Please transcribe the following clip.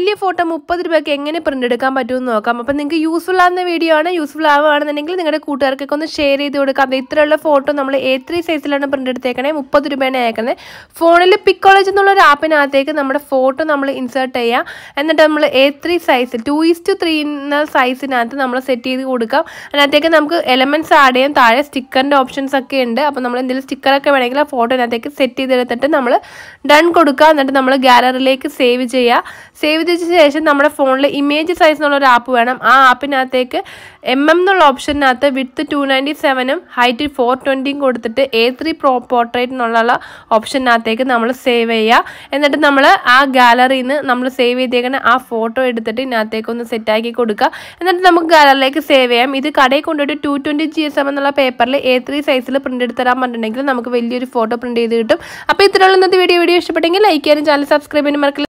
വലിയ ഫോട്ടോ മുപ്പത് രൂപയ്ക്ക് എങ്ങനെ പ്രിൻ്റ് എടുക്കാൻ പറ്റുമെന്ന് നോക്കാം അപ്പം നിങ്ങൾക്ക് യൂസ്ഫുൾ ആവുന്ന വീഡിയോ ആണ് യൂസ്ഫുൾ ആവുകയാണെന്നുണ്ടെങ്കിൽ നിങ്ങളുടെ കൂട്ടുകാർക്കൊക്കെ ഒന്ന് ഷെയർ ചെയ്ത് കൊടുക്കാം അത് ഇത്രയുള്ള ഫോട്ടോ നമ്മൾ എ ത്രീ സൈസിലാണ് പ്രിൻ്റ് എടുത്തേക്കണേ മുപ്പത് രൂപയാണ് അയക്കുന്നത് ഫോണിൽ പിക്കോളേജ് എന്നുള്ള ഒരു ആപ്പിനകത്തേക്ക് നമ്മുടെ ഫോട്ടോ നമ്മൾ ഇൻസേർട്ട് ചെയ്യുക എന്നിട്ട് നമ്മൾ A three size two is to three എന്ന സൈസിനകത്ത് നമ്മൾ സെറ്റ് ചെയ്ത് കൊടുക്കാം അതിനകത്തേക്ക് നമുക്ക് എലമെൻറ്റ്സ് ആഡ് ചെയ്യാം താഴെ സ്റ്റിക്കറിൻ്റെ ഓപ്ഷൻസ് ഒക്കെ ഉണ്ട് അപ്പോൾ നമ്മൾ എന്തെങ്കിലും സ്റ്റിക്കറൊക്കെ വേണമെങ്കിൽ ആ ഫോട്ടോനകത്തേക്ക് സെറ്റ് ചെയ്തെടുത്തിട്ട് നമ്മൾ ഡൺ കൊടുക്കുക എന്നിട്ട് നമ്മൾ ഗാലറിയിലേക്ക് സേവ് ചെയ്യുക സേവ് ചെയ്ത ശേഷം നമ്മുടെ ഫോണിൽ ഇമേജ് സൈസ് എന്നുള്ള ഒരു ആപ്പ് വേണം ആ ആപ്പിനകത്തേക്ക് എം എം എന്നുള്ള ഓപ്ഷനകത്ത് വിത്ത് ടു നയൻറ്റി സെവനും ഹൈറ്റ് ഫോർ ട്വൻറ്റിയും കൊടുത്തിട്ട് എ ത്രീ പ്രോ പോർട്രേറ്റ് എന്നുള്ള ഓപ്ഷനകത്തേക്ക് നമ്മൾ സേവ് ചെയ്യുക എന്നിട്ട് നമ്മൾ ആ ഗാലറിയിൽ നിന്ന് നമ്മൾ സേവ് ചെയ്തേക്കുന്ന ആ ഫോട്ടോ എടുത്തിട്ട് ഇതിനകത്തേക്ക് ഒന്ന് സെറ്റാക്കി കൊടുക്കുക എന്നിട്ട് നമുക്ക് ഗാലറിയിലേക്ക് സേവ് ചെയ്യാം ഇത് കടയിൽ കൊണ്ടുപോയിട്ട് two twenty G S M എന്നുള്ള പേപ്പറിൽ എ ത്രീ സൈസിൽ പ്രിൻ്റ് എടുത്ത് തരാൻ പറഞ്ഞിട്ടുണ്ടെങ്കിൽ നമുക്ക് വലിയൊരു ഫോട്ടോ പ്രിൻറ്റ് ചെയ്ത് കിട്ടും അപ്പോൾ ഇത്രയുള്ള ഇന്നത്തെ വീഡിയോ വീഡിയോ ഇഷ്ടപ്പെട്ടെങ്കിൽ ലൈക്ക് ചെയ്യാനും ചാനൽ സബ്സ്ക്രൈബ് ചെയ്യാനും മറക്കില്ല